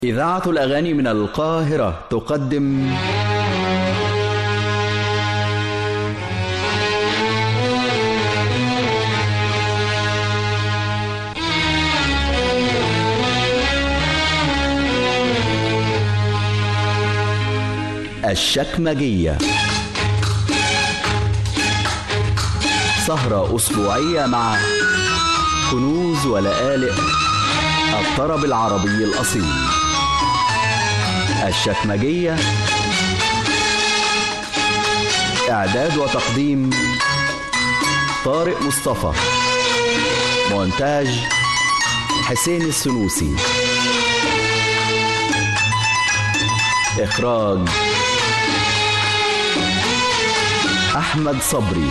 إذاعة الأغاني من القاهرة تقدم الشكمجية سهرة أسبوعية مع كنوز ولآلئ الطرب العربي الأصيل الشكمجية إعداد وتقديم طارق مصطفى مونتاج حسين السنوسي إخراج أحمد صبري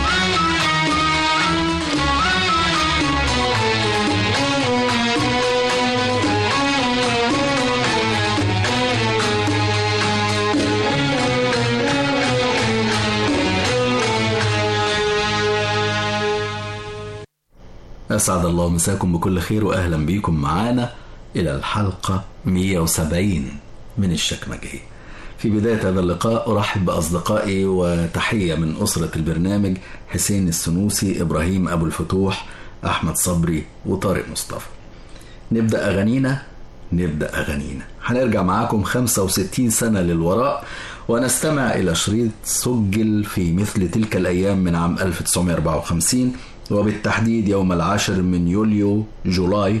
أسعد الله مساكم بكل خير وأهلا بيكم معانا إلى الحلقة 170 من الشكمجية في بداية هذا اللقاء أرحب بأصدقائي وتحية من أسرة البرنامج حسين السنوسي إبراهيم أبو الفتوح أحمد صبري وطارق مصطفى نبدأ أغانينا نبدأ أغانينا هنرجع معاكم 65 سنة للوراء ونستمع إلى شريط سجل في مثل تلك الأيام من عام 1954 وبالتحديد يوم العاشر من يوليو جولاي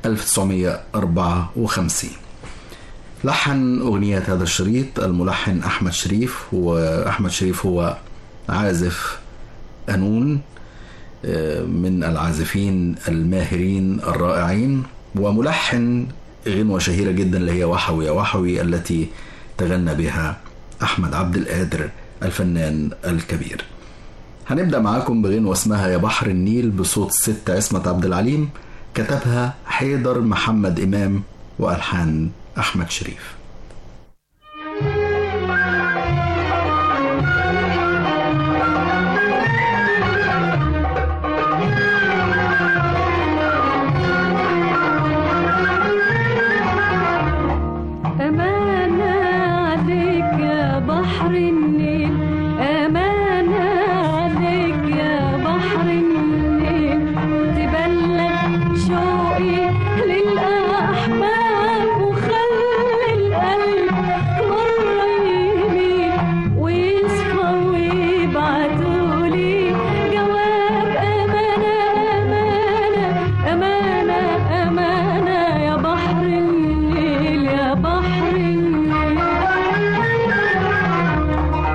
1954 لحن أغنية هذا الشريط الملحن أحمد شريف وأحمد شريف هو عازف قانون من العازفين الماهرين الرائعين وملحن غنوة شهيرة جدا اللي هي وحوي يا وحوي التي تغنى بها أحمد عبد القادر الفنان الكبير هنبدأ معاكم بغنوة اسمها يا بحر النيل بصوت ست عصمت عبد العليم كتبها حيدر محمد إمام وألحان أحمد شريف أمانة عليك يا بحر النيل أمانة عليك يا بحر النيل تبلغ شوقي للأحباب وخلي القلب مرة يميل ويصفى ويبعتولي جواب أمانة أمانة أمانة أمانة يا بحر النيل يا بحر النيل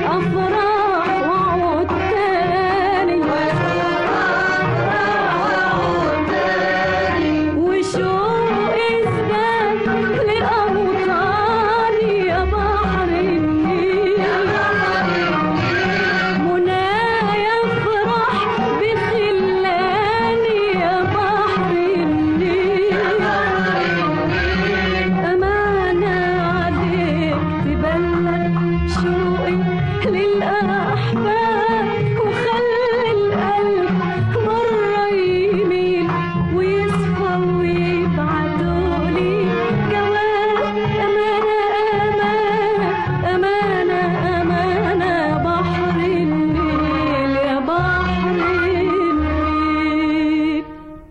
أفراح وعود تاني وشوق ازداد لأوطاني يا بحر النيل منايا يفرح بخلاني يا بحر النيل أمانة عليك تبلغ شوقي للأحباب وخلي القلب مرة يميل ويصفى ويبعتولي جواب أمانة أمانة أمانة أمانة يا بحر النيل يا بحر النيل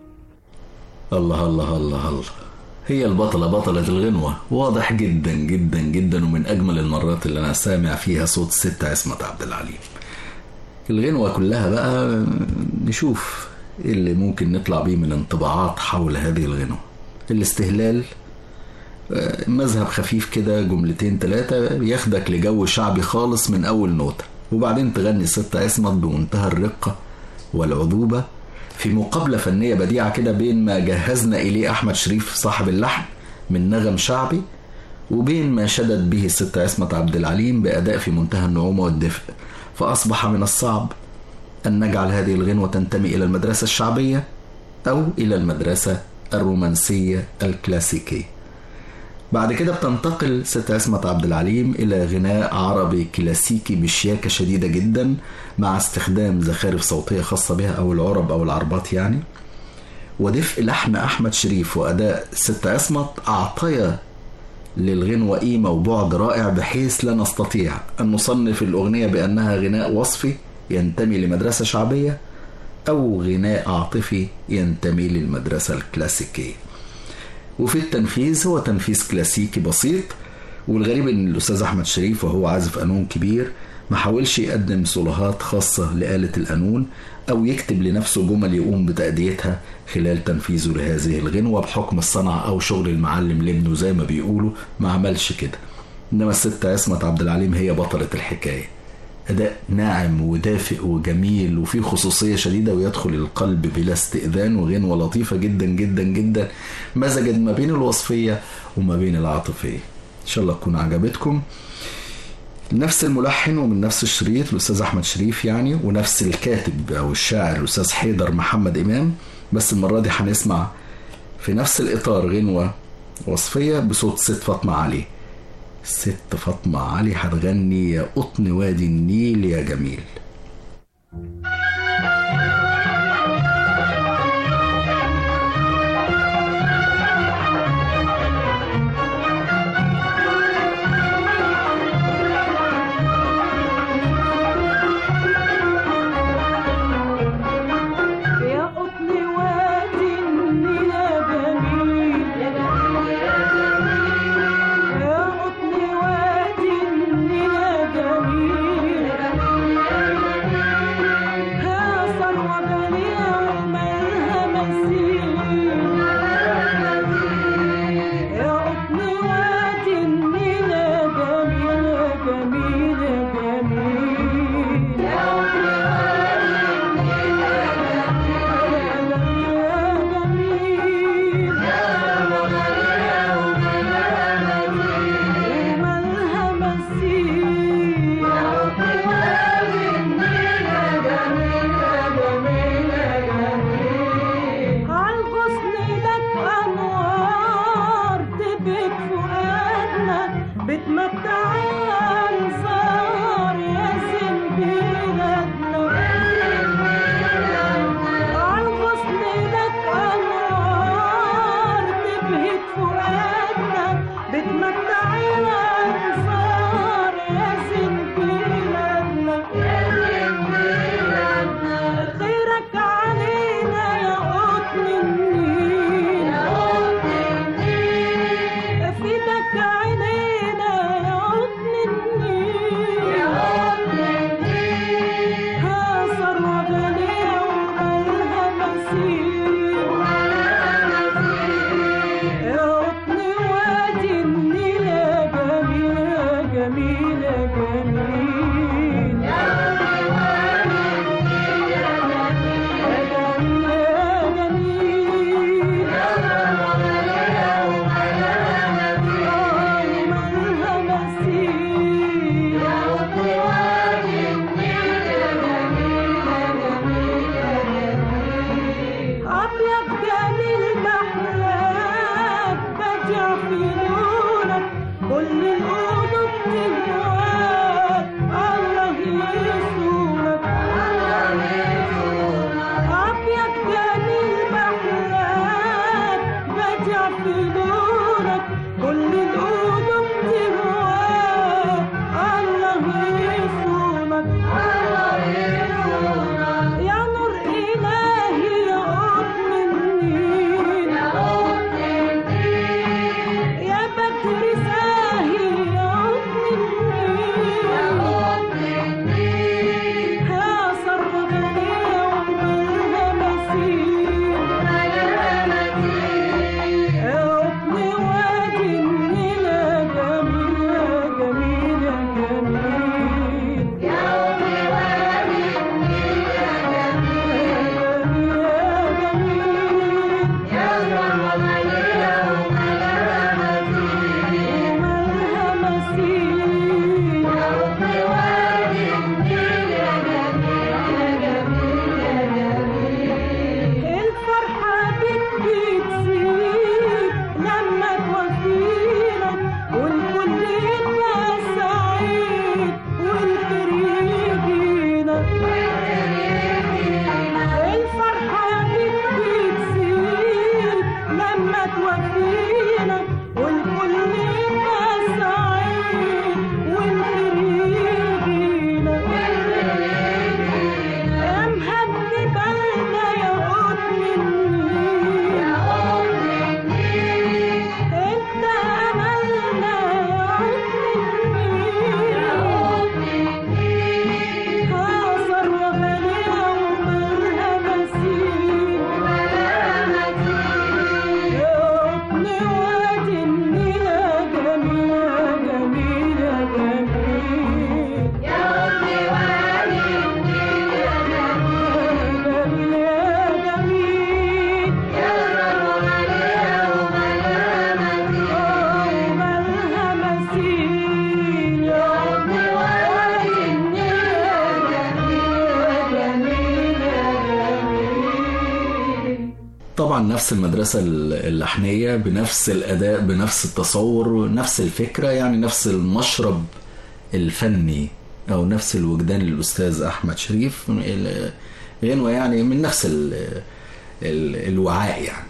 الله الله الله الله هي البطلة بطلة الغنوة واضح جدا جدا جدا ومن أجمل المرات اللي أنا سامع فيها صوت الست عصمت عبد العليم الغنوة كلها بقى نشوف إيه اللي ممكن نطلع بيه من انطباعات حول هذه الغنوة الاستهلال آه، مذهب خفيف كده جملتين ثلاثة ياخدك لجو شعبي خالص من أول نوتة وبعدين تغني الست عصمت بمنتهى الرقة والعذوبة في مقابلة فنية بديعة كده بين ما جهزنا إليه أحمد شريف صاحب اللحن من نغم شعبي وبين ما شدت به الست عصمت عبد العليم بأداء في منتهى النعومة والدفء فأصبح من الصعب أن نجعل هذه الغنوة تنتمي إلى المدرسة الشعبية أو إلى المدرسة الرومانسية الكلاسيكية بعد كده بتنتقل ست عصمت عبد العليم إلى غناء عربي كلاسيكي بشياكة شديدة جدا مع استخدام زخارف صوتية خاصة بها أو العرب أو العربات يعني ودفء لحن أحمد شريف وأداء ست عصمت أعطيا للغنوة قيمة وبعد رائع بحيث لا نستطيع أن نصنف الأغنية بأنها غناء وصفي ينتمي لمدرسة شعبية أو غناء عاطفي ينتمي للمدرسة الكلاسيكية وفي التنفيذ هو تنفيذ كلاسيكي بسيط والغريب ان الاستاذ احمد شريف وهو عازف قانون كبير ما حاولش يقدم صولوهات خاصة لآلة القانون أو يكتب لنفسه جمل يقوم بتأديتها خلال تنفيذه لهذه الغنوة بحكم الصنعة أو شغل المعلم لابنه زي ما بيقولوا ما عملش كده إنما الست عصمت عبد العليم هي بطلة الحكاية أداء ناعم ودافئ وجميل وفيه خصوصية شديدة ويدخل القلب بلا استئذان وغنوة لطيفة جدا جدا جدا مزجت ما بين الوصفية وما بين العاطفية إن شاء الله تكون عجبتكم نفس الملحن ومن نفس الشريط الأستاذ أحمد شريف يعني ونفس الكاتب أو الشاعر الأستاذ حيدر محمد إمام بس المرة دي هنسمع في نفس الإطار غنوة وصفية بصوت ست فاطمة علي ست فاطمة علي هتغني يا قطن وادي النيل يا جميل يا قطن وادي النيل يا جميل يا قطن وادي النيل يا جميل طبعا نفس المدرسة اللحنية بنفس الأداء بنفس التصور نفس الفكرة يعني نفس المشرب الفني أو نفس الوجدان للأستاذ أحمد شريف غنوة يعني من نفس ال ال الوعاء يعني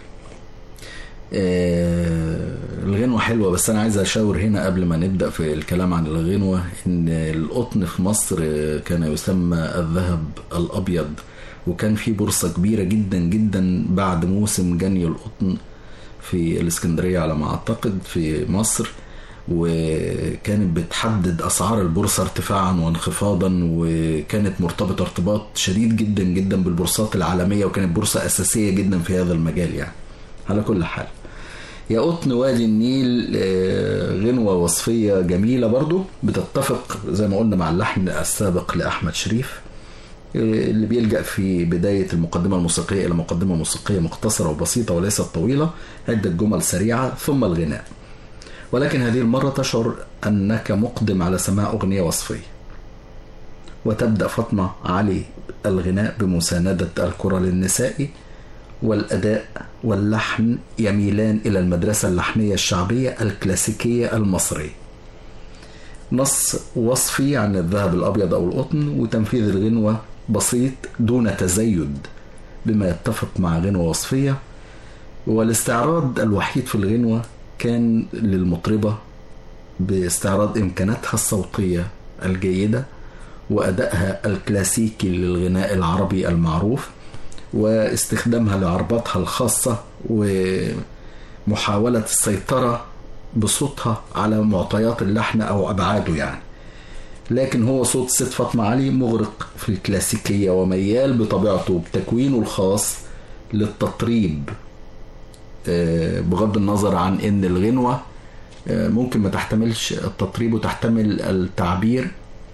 آه، الغنوة حلوة بس أنا عايز أشاور هنا قبل ما نبدأ في الكلام عن الغنوة إن القطن في مصر كان يسمى الذهب الأبيض وكان في بورصة كبيرة جدا جدا بعد موسم جني القطن في الإسكندرية على ما أعتقد في مصر وكانت بتحدد أسعار البورصة ارتفاعا وانخفاضا وكانت مرتبطة ارتباط شديد جدا جدا بالبورصات العالمية وكانت بورصة أساسية جدا في هذا المجال يعني على كل حال يا قطن وادي النيل آه، غنوة وصفية جميلة برضو بتتفق زي ما قلنا مع اللحن السابق لأحمد شريف آه، اللي بيلجأ في بداية المقدمة الموسيقية إلى مقدمة موسيقية مختصرة وبسيطة وليست طويلة عدة جمل سريعة ثم الغناء ولكن هذه المرة تشعر أنك مقدم على سماع أغنية وصفية وتبدأ فاطمة علي الغناء بمساندة الكرة للنساء والأداء واللحن يميلان إلى المدرسة اللحنية الشعبية الكلاسيكية المصرية نص وصفي عن الذهب الأبيض أو القطن وتنفيذ الغنوة بسيط دون تزيد بما يتفق مع غنوة وصفية والاستعراض الوحيد في الغنوة كان للمطربة باستعراض إمكاناتها الصوتية الجيدة وأدائها الكلاسيكي للغناء العربي المعروف واستخدامها لعرباتها الخاصة ومحاولة السيطرة بصوتها على معطيات اللحن أو أبعاده يعني لكن هو صوت ست فاطمة علي مغرق في الكلاسيكية وميال بطبيعته بتكوينه الخاص للتطريب آه، بغض النظر عن ان الغنوة آه، ممكن ما تحتملش التطريب وتحتمل التعبير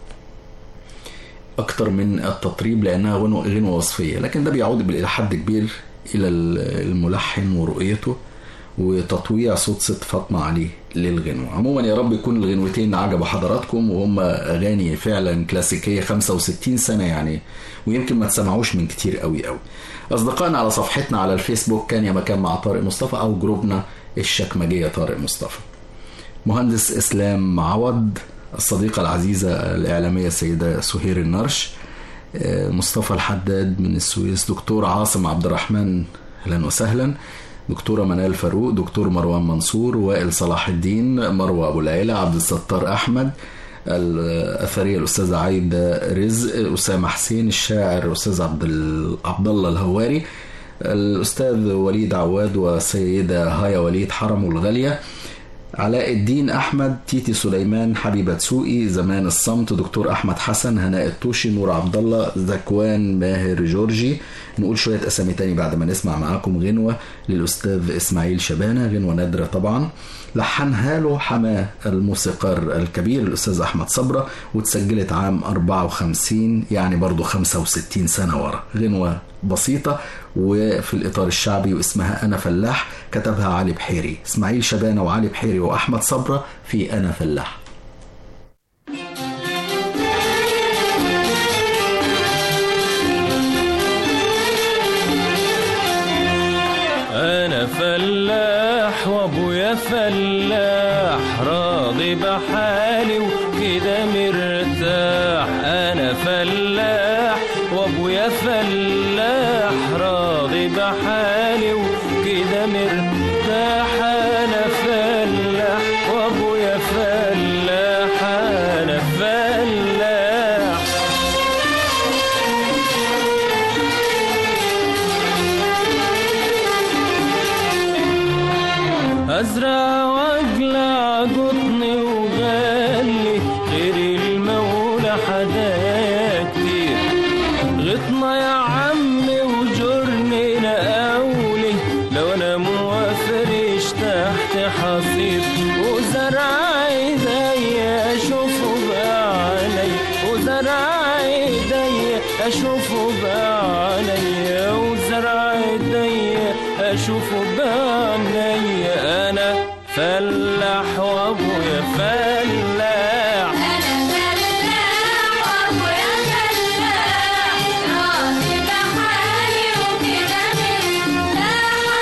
اكتر من التطريب لانها غنوة غنوة وصفية لكن ده بيعود الى حد كبير الى الملحن ورؤيته وتطويع صوت ست فاطمة علي للغنوة عموما يا رب يكون الغنوتين عجبوا حضراتكم وهم أغاني فعلا كلاسيكية 65 سنة يعني ويمكن ما تسمعوش من كتير قوي قوي أصدقائنا على صفحتنا على الفيسبوك كان يا مكان مع طارق مصطفى أو جروبنا الشكمجية طارق مصطفى مهندس إسلام عوض الصديقة العزيزة الإعلامية السيدة سهير النرش آه، مصطفى الحداد من السويس دكتور عاصم عبد الرحمن أهلا وسهلا دكتورة منال فاروق دكتور مروان منصور وائل صلاح الدين مروة أبو العيلة عبد الستار أحمد الأثرية الأستاذة عايدة رزق أسامة حسين الشاعر الأستاذ عبد ال- عبد الله الهواري الأستاذ وليد عواد وسيدة هايا وليد حرم الغالية علاء الدين احمد تيتي سليمان حبيبه سوقي زمان الصمت دكتور احمد حسن هناء الطوشي نور عبد الله زكوان ماهر جورجي نقول شويه اسامي تاني بعد ما نسمع معاكم غنوه للاستاذ اسماعيل شبانه غنوه نادره طبعا لحنها له حماه الموسيقار الكبير الاستاذ احمد صبره واتسجلت عام 54 يعني برضه 65 سنه ورا غنوه بسيطه وفي الاطار الشعبي واسمها انا فلاح كتبها علي بحيري اسماعيل شبانه وعلي بحيري واحمد صبره في انا فلاح انا فلاح وابويا فلاح راضي بحالي وكده مرتاح انا فلاح وابويا فلاح راضي بحالي وكده مرتاح انا فلاح وابويا فلاح انا فلاح أزرع وأقلع قطني وغلي غير المولى حدايا كتير غطنا يا عمي وجرني لأولي لو أنا موفرش تحت حصير وزرعي زي أشوفه بعيني وزرعي ايدي أشوفه بعيني وزرعي ايدي أشوفه بعيني أنا فلاح وأبويا فلاح أنا فلاح وأبويا فلاح راضي بحالي وكده مرتاح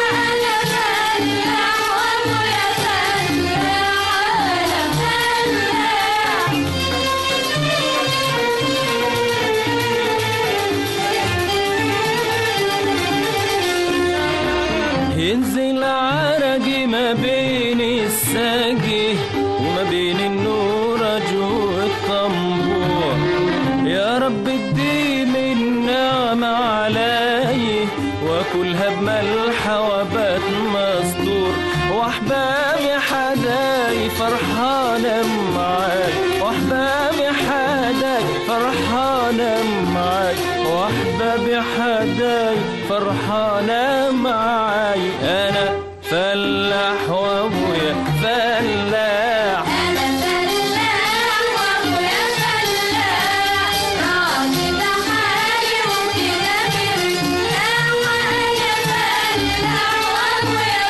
يا رب اديم النعمة علي واكلها بملحة وبات مستور واحبابي حداي فرحانة معاي واحبابي حداي فرحانة معاي واحبابي حداي فرحانة معاي انا فلاح وابويا فلاح أنا فلاح وأبويا فلاح راضي بحالي وكده مرتاح وأنا فلاح وأبويا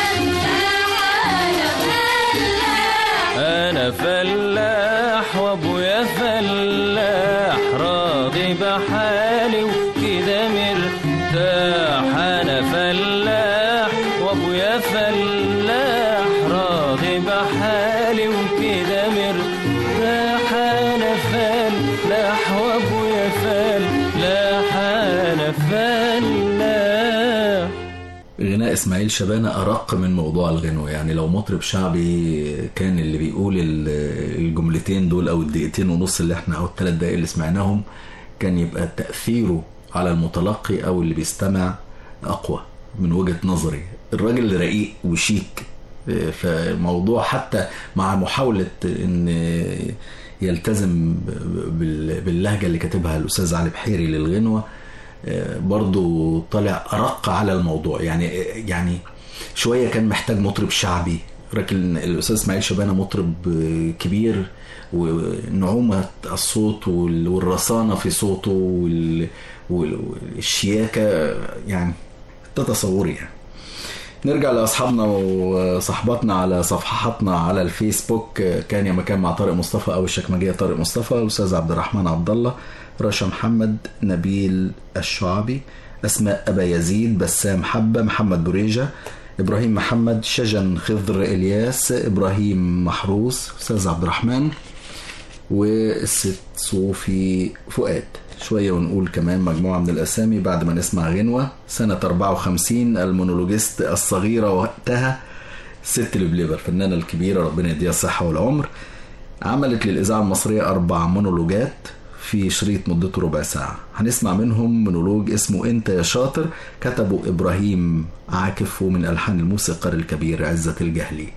فلاح أنا فلاح انا فلاح وابويا فلاح راضي بحالي وكده مرتاح انا فلاح وابويا فلاح راضي بحالي وكده مرتاح انا فلاح وابويا فلاح انا فلاح غناء اسماعيل شبانة أرق من موضوع الغنوة يعني لو مطرب شعبي كان اللي بيقول ال- الجملتين دول أو الدقيقتين ونص اللي احنا أو الثلاث دقايق اللي سمعناهم كان يبقى تأثيره على المتلقي أو اللي بيستمع أقوى من وجهة نظري الراجل رقيق وشيك اه، فموضوع حتى مع محاولة إن يلتزم بال- باللهجة اللي كاتبها الأستاذ علي بحيري للغنوة برضو طلع أرق على الموضوع يعني يعني شوية كان محتاج مطرب شعبي لكن الأستاذ إسماعيل شبانة مطرب كبير ونعومة الصوت وال- والرصانة في صوته وال- وال- والشياكة يعني ده تصوري يعني نرجع لاصحابنا وصحباتنا على صفحاتنا على الفيسبوك كان يا مكان مع طارق مصطفى او الشكمجيه طارق مصطفى الاستاذ عبد الرحمن عبد الله رشا محمد نبيل الشعبي اسماء ابا يزيد بسام حبه محمد بريجه ابراهيم محمد شجن خضر الياس ابراهيم محروس استاذ عبد الرحمن والست صوفي فؤاد شوية ونقول كمان مجموعة من الأسامي بعد ما نسمع غنوة سنة 54 المونولوجيست الصغيرة وقتها ست لبليبر الفنانة الكبيرة ربنا يديها الصحة والعمر عملت للإذاعة المصرية أربع مونولوجات في شريط مدته ربع ساعة هنسمع منهم مونولوج اسمه أنت يا شاطر كتبه إبراهيم عاكف ومن ألحان الموسيقار الكبير عزة الجهلي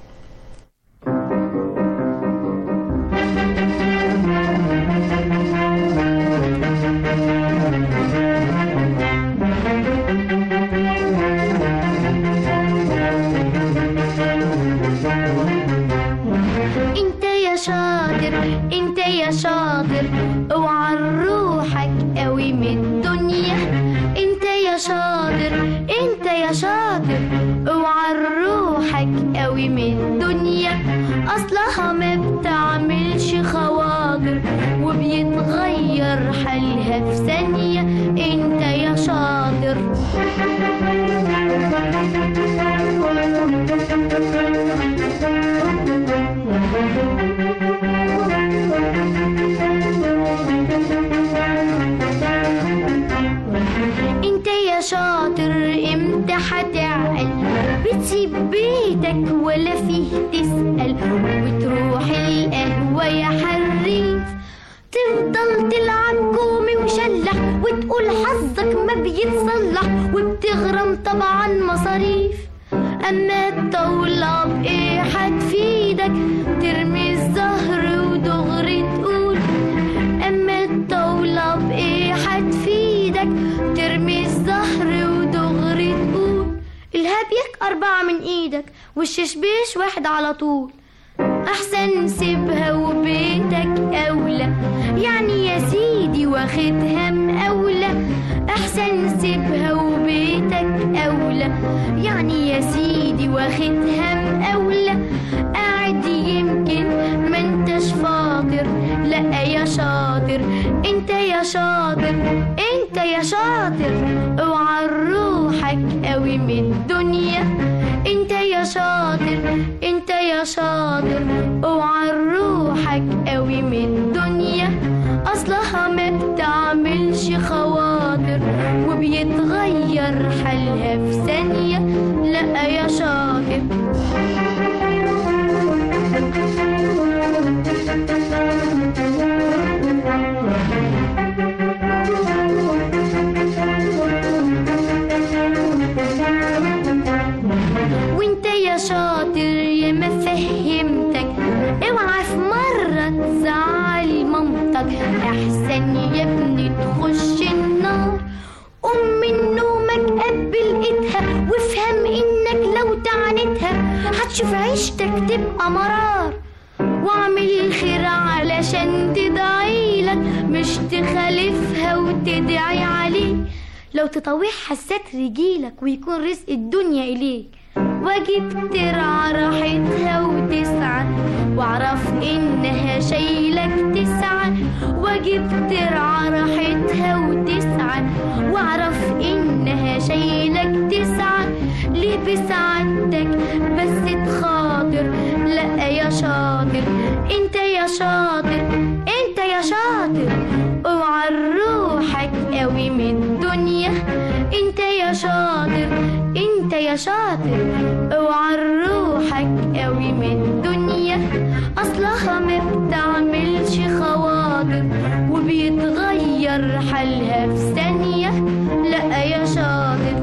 انت يا شاطر انت يا شاطر اوعى روحك قوي من الدنيا انت يا شاطر انت يا شاطر اوعى روحك قوي من الدنيا اصلها ما بتعملش خواطر وبيتغير حالها في ثانية انت يا شاطر انت يا شاطر امتى هتعقل بتسيب بيتك ولا فيه تسأل وتروح القهوة يا حريف تفضل تلعب كومي وشلح وتقول حظك ما بيتصلح وبتغرم طبعا مصاريف اما الطاولة بايه هتفيدك ترمي الزهر ودغري تقول اما الطاولة بايه هتفيدك ترمي الزهر ودغري تقول الهبيك أربعة من إيدك والششبيش واحد على طول أحسن سيبها وبيتك أولى يعني يا سيدي واخدها مقاولة أحسن سيبها وبيتك أولى يعني يا سيدي واخدها مقاولة قاعد يمكن ما انتش فاطر لا يا شاطر انت يا شاطر انت يا شاطر اوعى روحك قوي من الدنيا انت يا شاطر انت يا شاطر اوعى روحك قوي من الدنيا اصلها ما بتعملش خواطر وبيتغير حالها في ثانية لا يا شاطر ثانية ابني تخش النار قوم من نومك قبل ايدها وافهم انك لو تعاندها هتشوف عيشتك تبقى مرار واعمل الخير علشان تدعيلك مش تخالفها وتدعي عليه لو تطوعها الستر يجيلك ويكون رزق الدنيا إليك واجب ترعى راحتها وتسعى واعرف إنها شايلك تسعى واجب ترعى راحتها وتسعى واعرف إنها شايلك تسعى ليه بسعادتك بس تخاطر لا يا شاطر انت يا شاطر انت يا شاطر اوعى روحك قوي من الدنيا انت يا شاطر انت يا شاطر اوعى روحك قوي من الدنيا اصلها ما بتعملش خواطر وبيتغير حالها في ثانية لا يا شاطر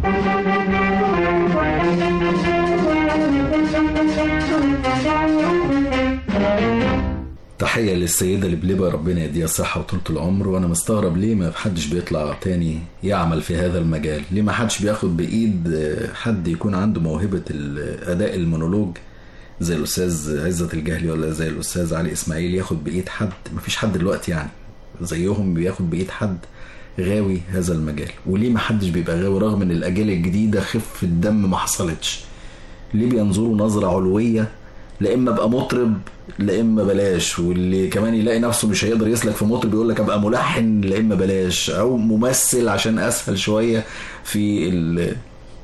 تحية للسيدة لبلبة ربنا يديها الصحة وطولة العمر وأنا مستغرب ليه ما حدش بيطلع تاني يعمل في هذا المجال ليه ما حدش بياخد بإيد آه، حد يكون عنده موهبة ال- أداء المونولوج زي الأستاذ عزت الجهلي ولا زي الأستاذ علي إسماعيل ياخد بإيد حد مفيش حد دلوقتي يعني زيهم بياخد بإيد حد غاوي هذا المجال وليه ما حدش بيبقى غاوي رغم ان الأجيال الجديدة خف الدم ما حصلتش ليه بينظروا نظرة علوية لا اما ابقى مطرب لا اما بلاش واللي كمان يلاقي نفسه مش هيقدر يسلك في مطرب يقول لك ابقى ملحن لا اما بلاش او ممثل عشان اسهل شويه في ال-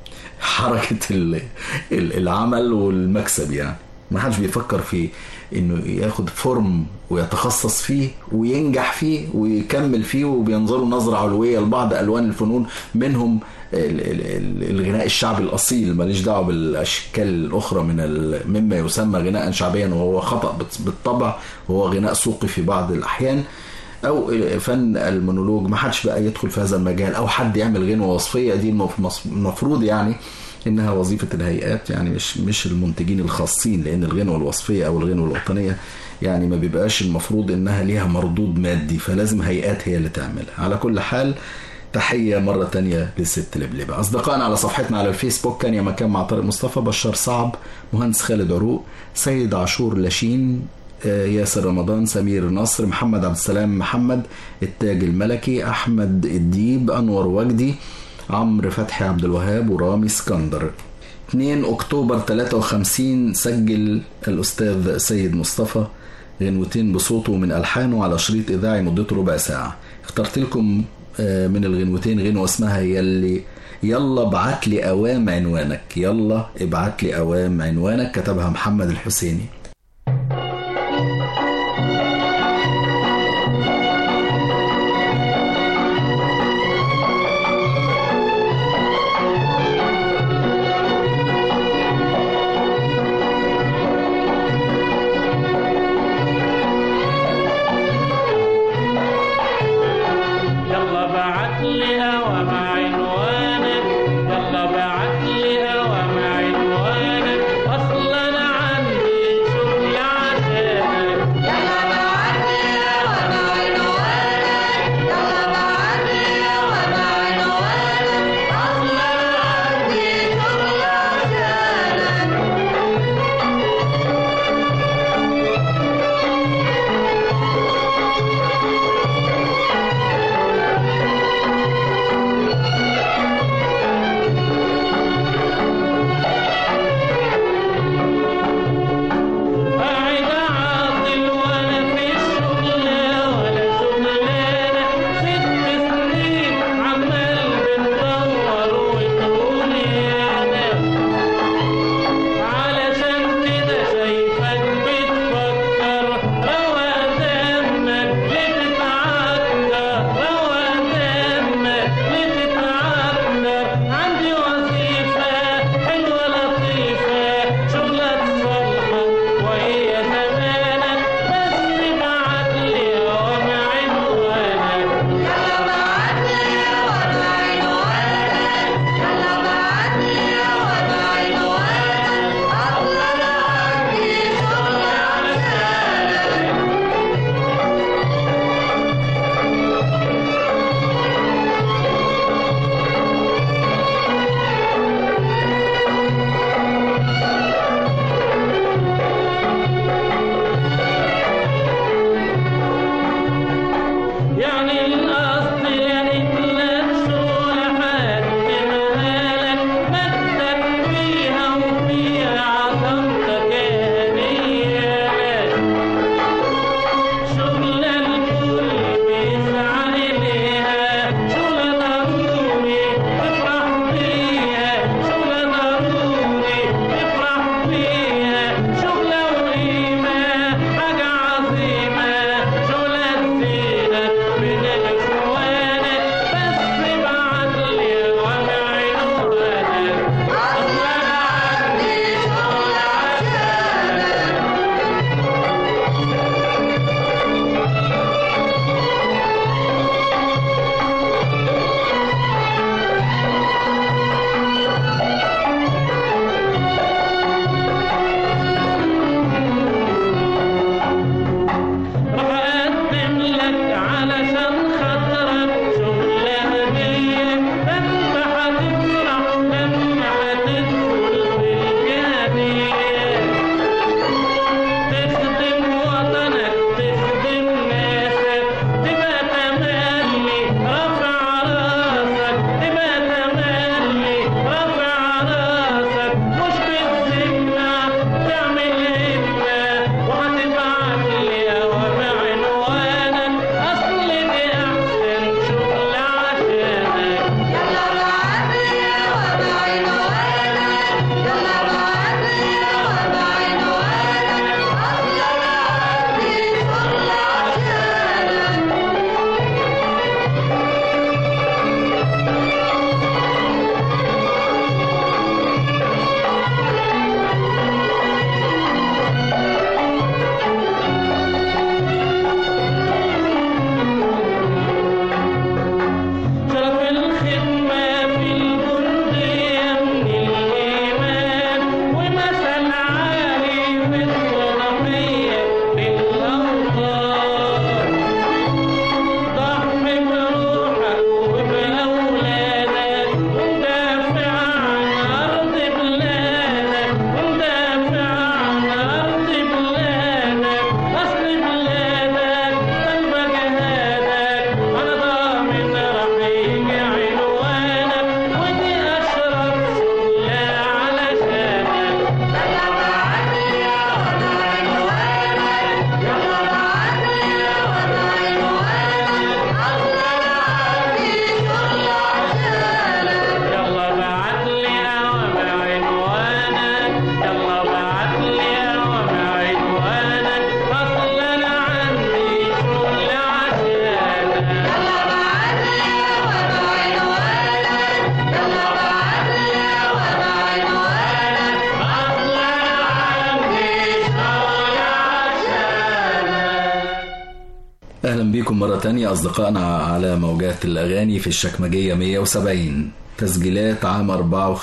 حركه ال- ال- العمل والمكسب يعني ما حدش بيفكر في انه ياخد فورم ويتخصص فيه وينجح فيه ويكمل فيه وبينظروا نظرة علوية لبعض ألوان الفنون منهم ال- ال- ال- الغناء الشعبي الأصيل ماليش دعوة بالأشكال الأخرى من ال- مما يسمى غناء شعبيا وهو خطأ بت- بالطبع وهو غناء سوقي في بعض الأحيان او فن المونولوج ما حدش بقى يدخل في هذا المجال او حد يعمل غنوه وصفيه دي المف- المفروض يعني انها وظيفه الهيئات يعني مش مش المنتجين الخاصين لان الغنوه الوصفيه او الغنوه الوطنيه يعني ما بيبقاش المفروض انها ليها مردود مادي فلازم هيئات هي اللي تعملها على كل حال تحية مرة تانية للست لبلبة أصدقائنا على صفحتنا على الفيسبوك كان يا مكان مع طارق مصطفى بشار صعب مهندس خالد عروق سيد عاشور لاشين آه، ياسر رمضان سمير نصر محمد عبد السلام محمد التاج الملكي أحمد الديب أنور وجدي عمرو فتحي عبد الوهاب ورامي اسكندر 2 أكتوبر 53 سجل الأستاذ سيد مصطفى غنوتين بصوته من ألحانه على شريط إذاعي مدته ربع ساعة اخترت لكم آه، من الغنوتين غنوة اسمها يلي يلا ابعت لي أوام عنوانك يلا ابعت لي أوام عنوانك كتبها محمد الحسيني يلا بعت لي اوام عنوانك يلا بعت لي اوام عنوانك اصلا عندي أهلا بكم مرة تانية أصدقائنا على موجات الأغاني في الشكمجية 170 تسجيلات عام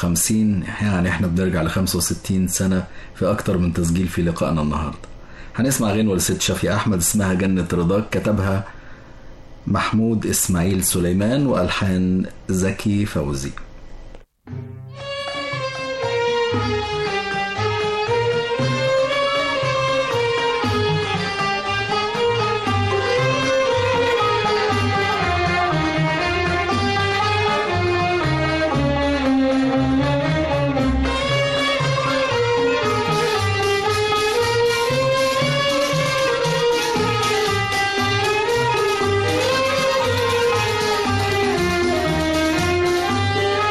54 يعني احنا بنرجع ل 65 سنة في أكتر من تسجيل في لقائنا النهاردة هنسمع غنوة لست شافي أحمد اسمها جنة رضاك كتبها محمود إسماعيل سليمان وألحان زكي فوزي Thank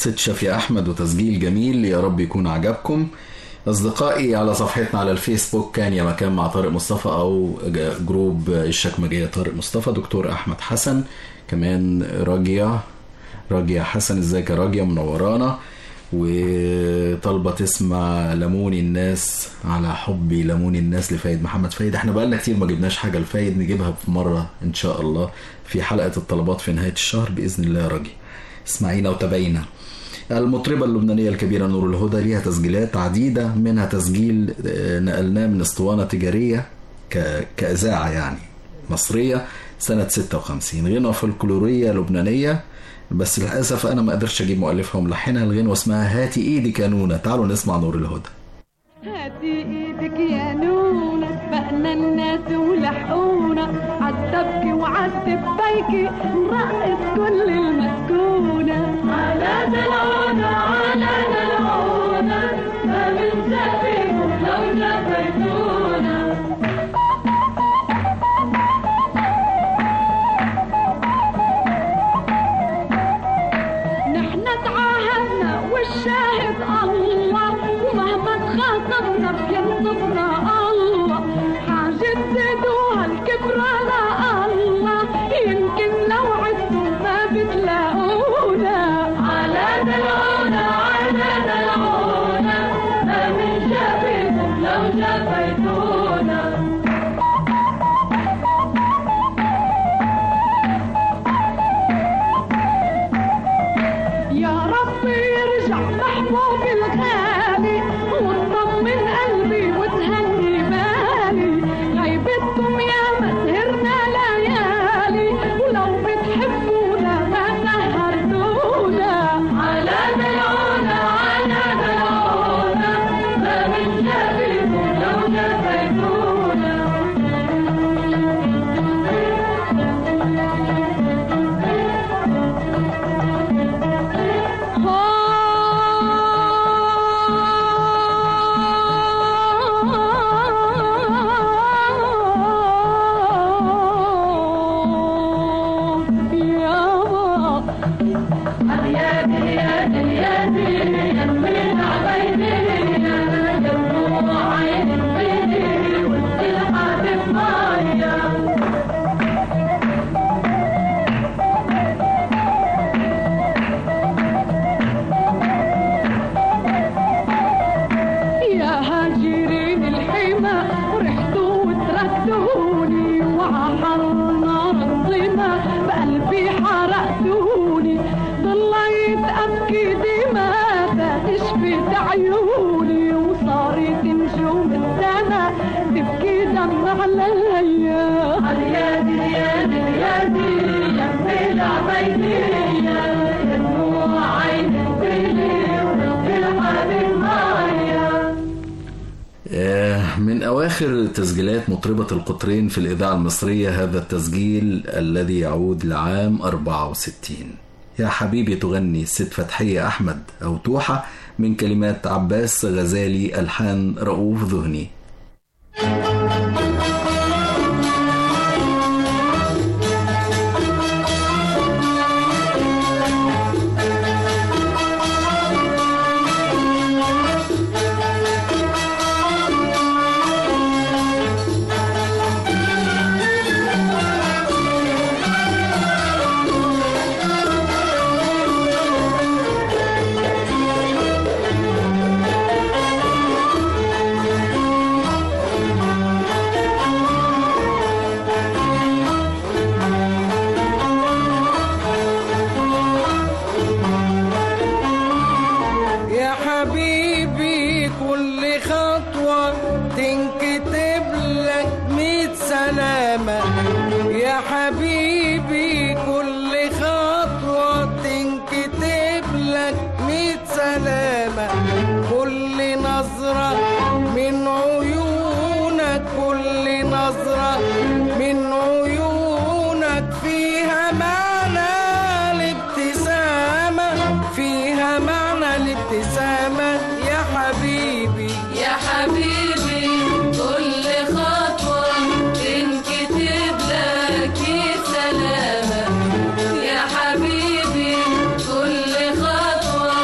ست شافية أحمد وتسجيل جميل يا رب يكون عجبكم أصدقائي على صفحتنا على الفيسبوك كان يا مكان مع طارق مصطفى أو ج- جروب الشكمجية طارق مصطفى دكتور أحمد حسن كمان راجية راجية حسن ازيك يا راجية منورانا وطالبة تسمع لموني الناس على حبي لموني الناس لفايد محمد فايد احنا بقالنا كتير ما جبناش حاجة لفايد نجيبها في مرة ان شاء الله في حلقة الطلبات في نهاية الشهر بإذن الله يا راجي اسمعينا وتابعينا المطربة اللبنانية الكبيرة نور الهدى ليها تسجيلات عديدة منها تسجيل آه، نقلناه من اسطوانة تجارية ك- كإذاعة يعني مصرية سنة 56 غنوة فولكلورية لبنانية بس للأسف أنا ما قدرتش أجيب مؤلفها وملحنها الغنوة اسمها هاتي إيدك يا نونة تعالوا نسمع نور الهدى هاتي ايدك يا نونة سبقنا الناس ولحقونا عالسبك وعالسبايكي نرقص كل المسكونة على دلعونا على دلعونا ما بنسافيكم لو جفيتونا نحن تعاهدنا والشاهد الله ومهما تخاصمنا بينصفنا الله حاجة تزيدوها الكبرى الله يمكن لو عدتوا ما بتلاقونا على دلعونا على دلعونا ما بنشافيكم لو شافيتونا يا رب يرجع محبوب الغالي وتطمن قلبي وتهني بالي غيبتكم يا مسهرنا ليالي ولو بتحبونا ما سهرتونا على دلعونا على دلعونا ما بنشافيكم لو شافيتونا يا هاجرين الحمى رحتوا وتركتوني وعحر نار الظما بقلبي حرقتوني ضليت ابكي دماء تشفت عيوني وصارت نجوم السما تبكي دم عليا اليادي اليادي اليادي يمي العبيدي يا دموع عيني ويلي ورب الحبيب معايا آه، من أواخر تسجيلات مطربة القطرين في الإذاعة المصرية هذا التسجيل الذي يعود لعام 64 يا حبيبي تغني ست فتحية أحمد أو توحة من كلمات عباس غزالي ألحان رؤوف ذهني يا حبيبي كل خطوة تنكتب لك ميت سلامة يا حبيبي كل خطوة تنكتب لك ميت سلامة كل نظرة من عيونك كل نظرة من عيونك فيها معنى الابتسامة فيها معنى الابتسامة يا حبيبي يا حبيبي كل خطوة تنكتب لك سلامة يا حبيبي كل خطوة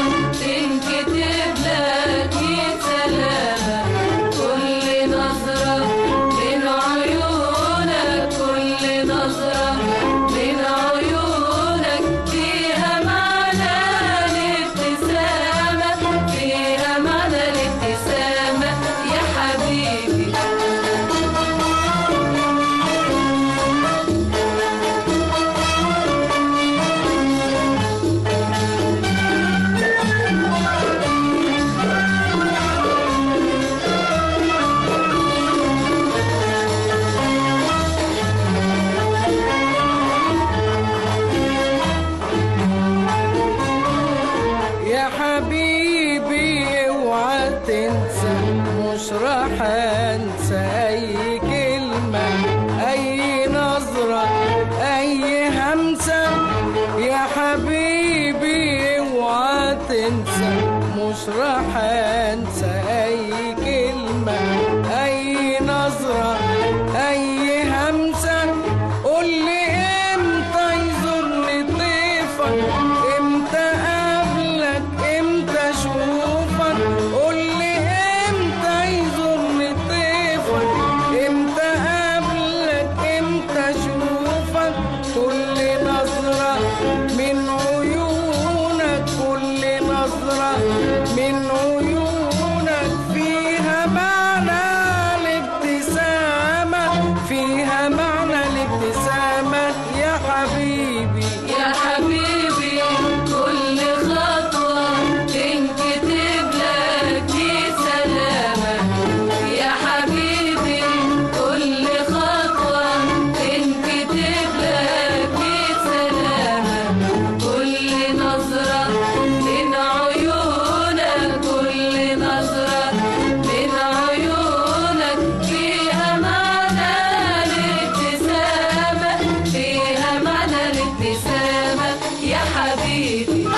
حبيبي اوعى تنسى مش راح انسى اي كلمة اي نظرة اي همسة يا حبيبي اوعى تنسى مش راح انسى اي كلمة اي نظرة اي همسة قولي امتى يزورني طيفك امتى قابلك امتى اشوفك قولي امتى يزورني طيفك امتى قابلك امتى اشوفك كل نظرة من عيونك كل نظرة من عيونك فيها معنى الابتسامة فيها معنى الابتسامة يا حبيبي يا حبيبي كل خطوة تنكتب لك دي سلامة يا حبيبي كل خطوة تنكتب لك دي سلامة كل نظرة من عيونك كل نظرة من عيونك فيها معنى الابتسامة فيها معنى الابتسامة يا حبيبي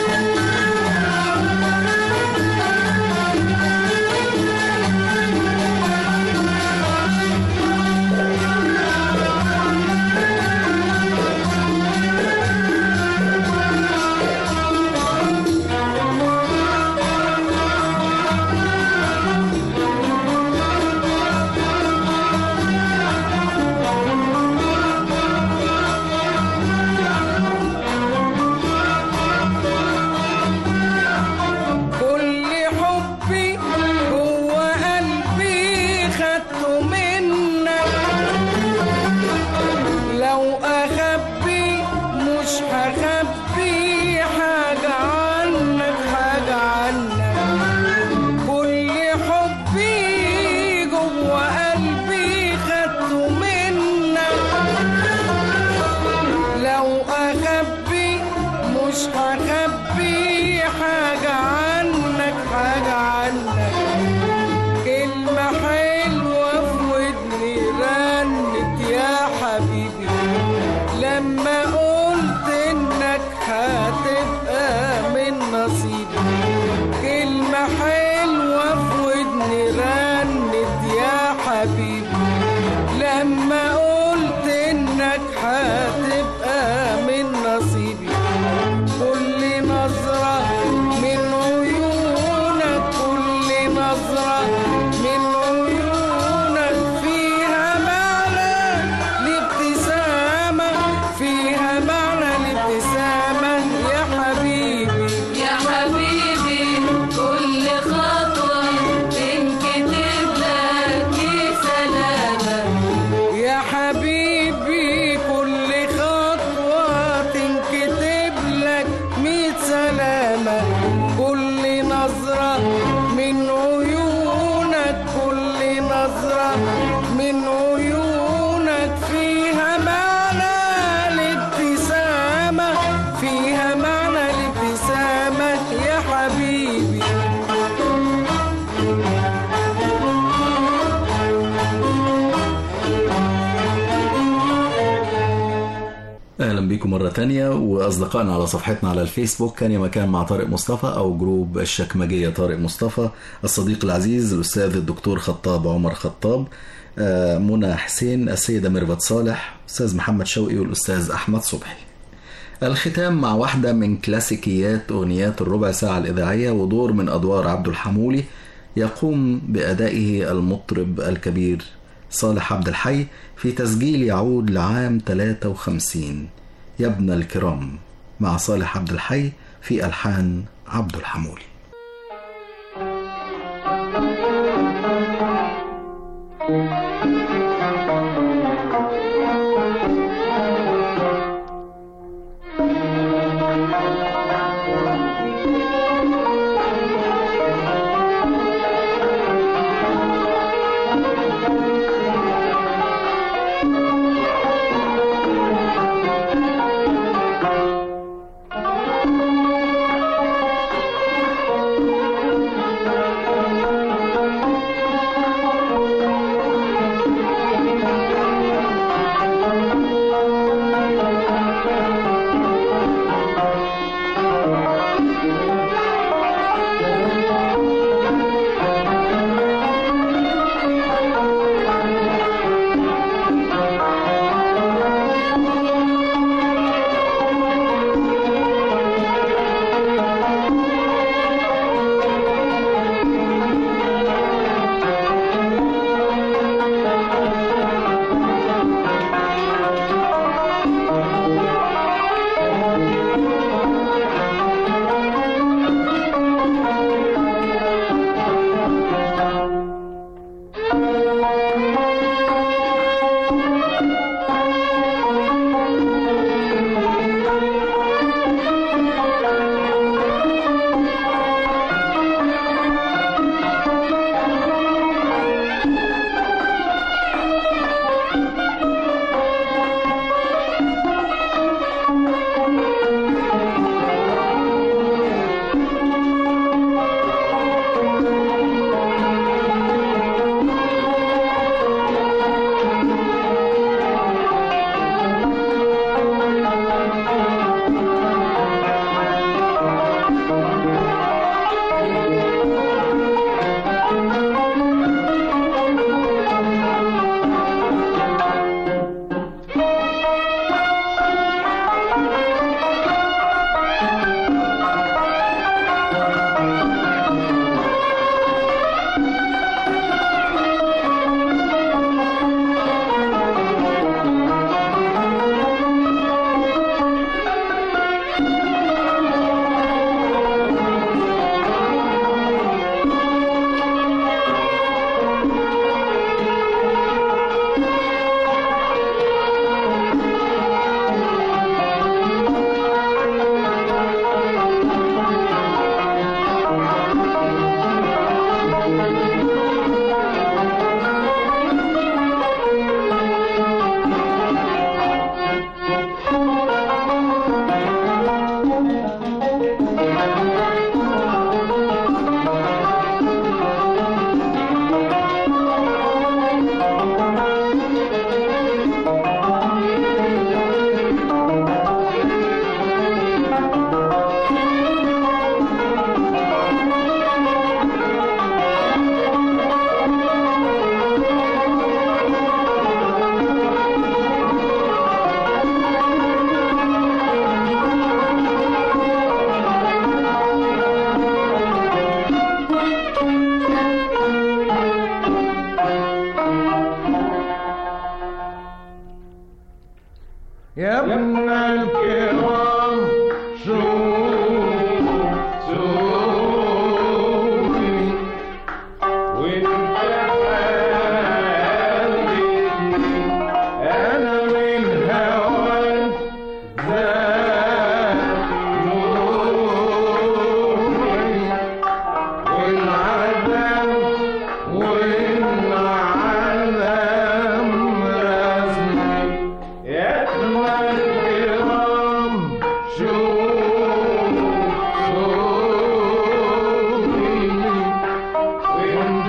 كل حبي جوه قلبي خدته منك لو اخبي مش هخبي حاجة عنك حاجة عنك كل حبي جوه قلبي خدته منك لو اخبي مش هخبي حاجة عنك حاجة عنك كلمة حلوة في ودني رنت يا حبيبي لما قلت انك هتبقى من نصيبي كلمة حلوة في ودني رنت يا حبيبي لما قلت انك هتبقى من نصيبي كل نظرة من عيونك كل نظرة من عيونك فيها معنى الابتسامة فيها معنى الابتسامة يا حبيبي يا حبيبي كل خطوة تنكتب لك دي سلامة يا حبيبي كل خطوة تنكتب لك ميت سلامة كل نظرة من عيونك كل نظرة من عيونك فيها معنى الابتسامة فيها معنى الابتسامة يا حبيبي اهلا بيكم مرة تانية واصدقائنا على صفحتنا على الفيسبوك كان يا مكان مع طارق مصطفى او جروب الشكمجية طارق مصطفى الصديق العزيز الاستاذ الدكتور خطاب عمر خطاب آه، منى حسين السيدة ميرفت صالح استاذ محمد شوقي والاستاذ احمد صبحي الختام مع واحدة من كلاسيكيات أغنيات الربع ساعة الإذاعية ودور من أدوار عبد الحمولي يقوم بأدائه المطرب الكبير صالح عبد الحي في تسجيل يعود لعام 53 يا ابن الكرام مع صالح عبد الحي في ألحان عبد الحمولي يا والعدم والعدم رسمي يا الكرام شوف شوفي وانت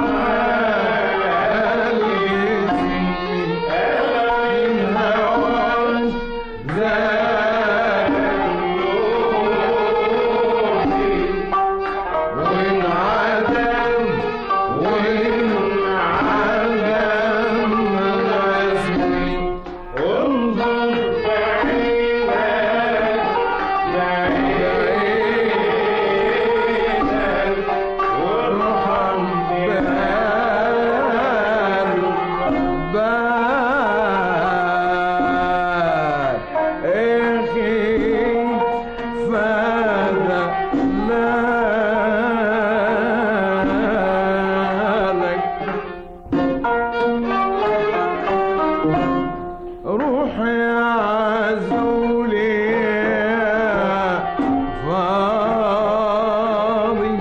روح يا عزولي يا فاضي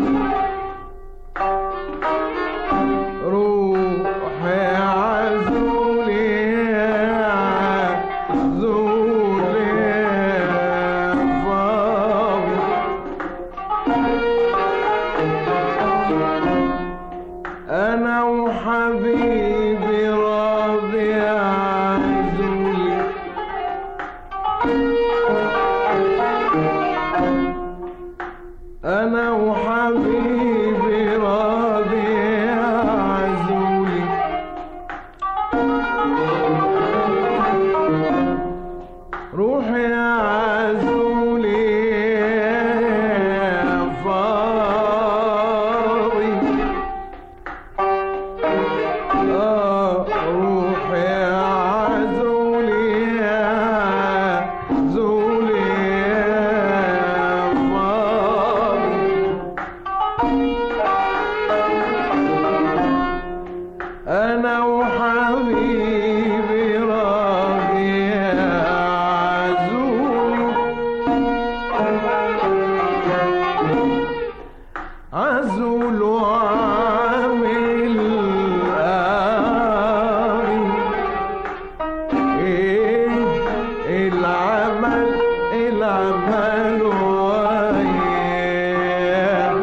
روح يا عزولي يا عزولي يا فاضي أنا وحبيبي راضي يا عزولي أنا وحبيبي راضي يا عزولي روح يا عزولي يا فاضي آه، روح يا عزولي يا عزولي يا فاضي أنا وحبيبي راضي يا عزولي عزول وعامل قاري ايه العمل العمل وياه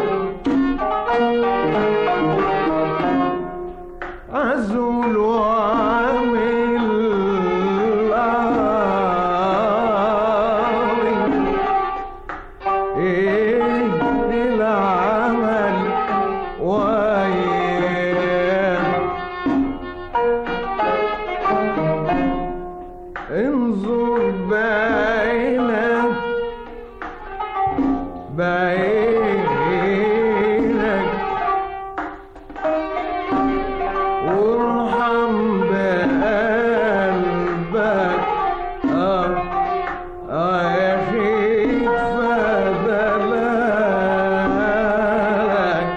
عزول وعامل قاري ايه العمل وياه انظر بعينك بعينك وارحم بقلبك اه اه يا اخي فدلالك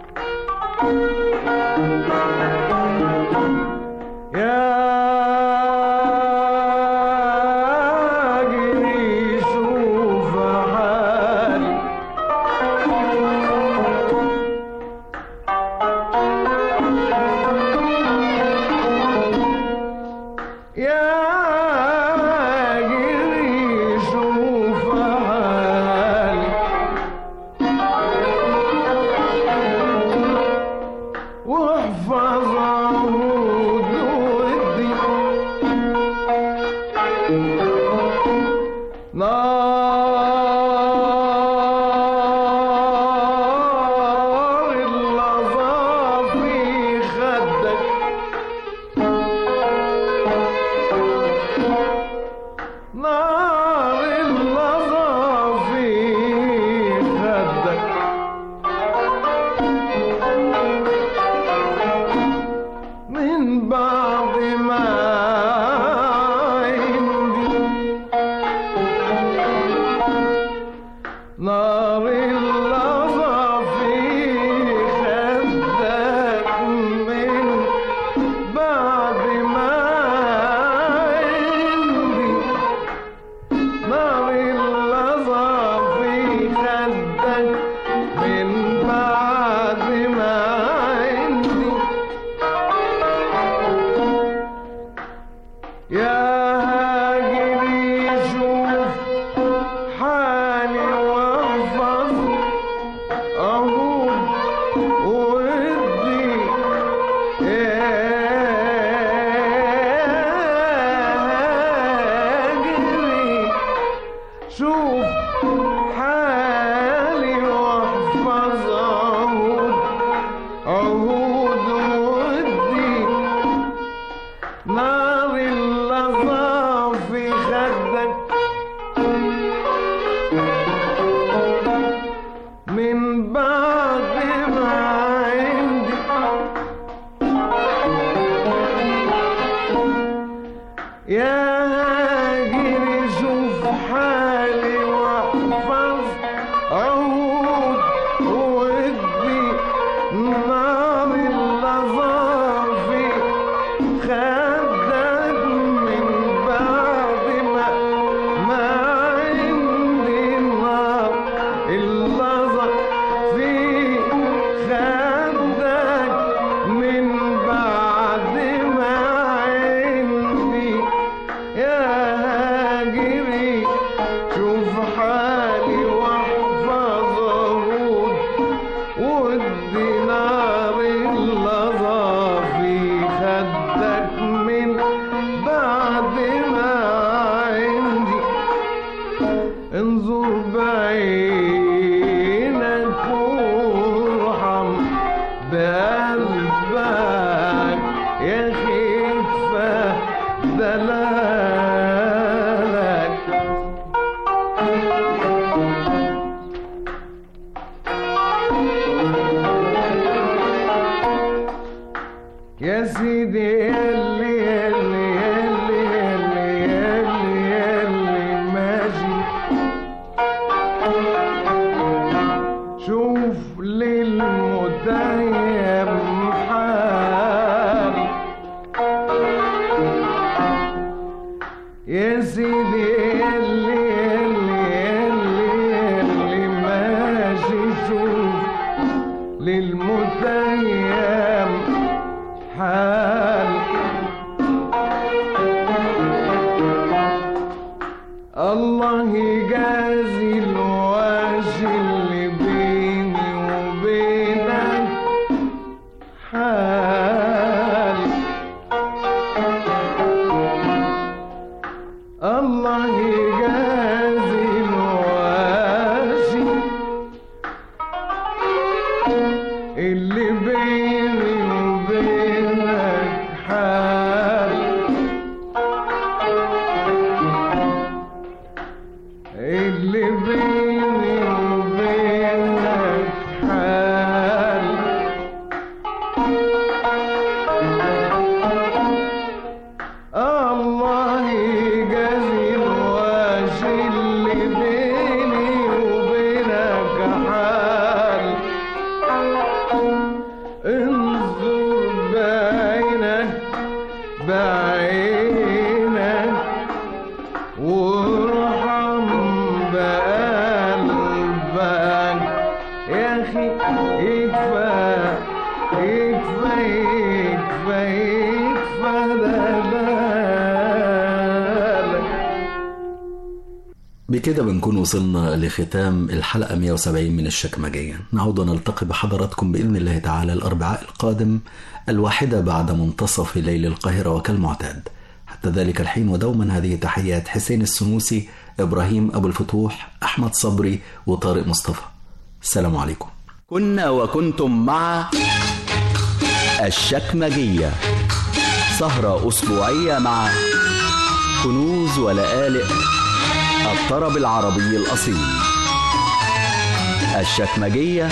يا جري شوف حالي يا جري شوف حالي واحفظ عهود ودي نار اللظى في خدك نار اللظى في خدك من بعد ما عندي نار اللظى في خدك من بعد ما عندي نار اللظى في خدك من بعد يا هاجر شوف حالي واحفظ عود ودي نار اللظافي خدك من بعد ما ما عندي نار اللظافي خدك من بعد ما عندي يا هاجري شوف حالي واحفظ عهود والدينار اللظى في خدك من بعد ما عندي انظر بعينك وارحم بقلبك يا خفة دلالك يا سيدي يلي يلي يلي يلي يلي يلي ماشي شوف للمتيم حال يا سيدي يلي يلي يلي يلي ماشي شوف للمتيم حال الله يجازي الواشي اللي بيني وبينك حال الله يجازي الواشي اللي بيني وبينك حال اللي بيني وبينك حال الله يجازي الواشي اللي بيني وبينك حال انظر بعينك بعينك وارحم بقلبك يا اخي يكفى يكفى يكفى يكفى دلالك بكده بنكون وصلنا لختام الحلقة 170 من الشكمجية نعود ونلتقي بحضراتكم بإذن الله تعالى الأربعاء القادم الواحدة بعد منتصف ليل القاهرة وكالمعتاد حتى ذلك الحين ودوما هذه تحيات حسين السنوسي إبراهيم أبو الفتوح أحمد صبري وطارق مصطفى السلام عليكم كنا وكنتم مع الشكمجية سهرة أسبوعية مع كنوز ولآلئ الطرب العربي الأصيل الشكمجية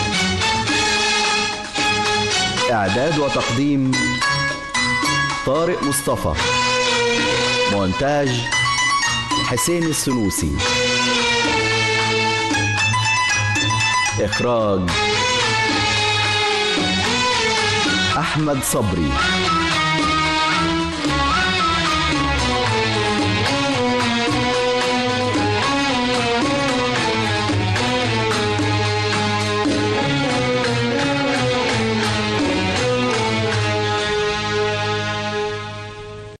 إعداد وتقديم طارق مصطفى مونتاج حسين السنوسي إخراج أحمد صبري